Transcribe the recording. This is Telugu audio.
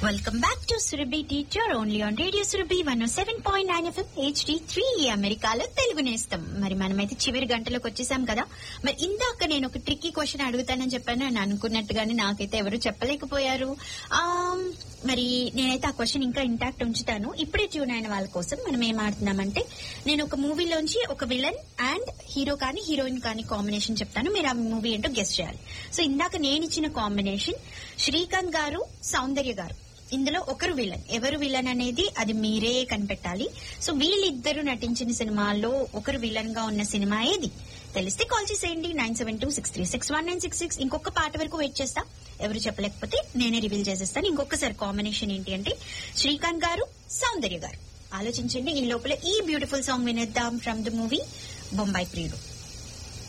welcome back to Surabhi teacher only on radio Surabhi one seven point nine FM HD three అమెరికాలో తెలుగు నేస్తం మరి మనమైతే చివరి గంటలోకి వచ్చేసాం కదా మరి ఇందాక నేను ఒక ట్రిక్కీ క్వశ్చన్ అడుగుతానని చెప్పాను అని అనుకున్నట్టుగానే నాకైతే ఎవరు చెప్పలేకపోయారు ఆ మరి నేనైతే ఆ క్వశ్చన్ ఇంకా ఇంటాక్ట్ ఉంచుతాను ఇప్పుడే ట్యూన్ అయిన వాళ్ళ కోసం మనం ఏం ఆడుతున్నామంటే నేను ఒక మూవీలోంచి ఒక విలన్ అండ్ హీరో కానీ హీరోయిన్ కానీ కాంబినేషన్ చెప్తాను మీరు ఆ మూవీ ఏంటో గెస్ట్ చేయాలి సో ఇందాక నేను ఇచ్చిన కాంబినేషన్ శ్రీకాంత్ గారు సౌందర్య గారు ఇందులో ఒకరు విలన్ ఎవరు విలన్ అనేది అది మీరే కనిపెట్టాలి సో వీళ్ళిద్దరు నటించిన సినిమాల్లో ఒకరు విలన్ గా ఉన్న సినిమా ఏది తెలిస్తే కాల్ చేసేయండి nine seven two six three six one nine six six ఇంకొక పాట వరకు వెయిట్ చేస్తా ఎవరు చెప్పలేకపోతే నేనే రివీల్ చేసేస్తాను ఇంకొకసారి కాంబినేషన్ ఏంటి అంటే శ్రీకాంత్ గారు సౌందర్య గారు ఆలోచించండి ఈ లోపల ఈ బ్యూటిఫుల్ సాంగ్ వినేద్దాం ఫ్రమ్ ద మూవీ బొంబాయి ప్రియుడు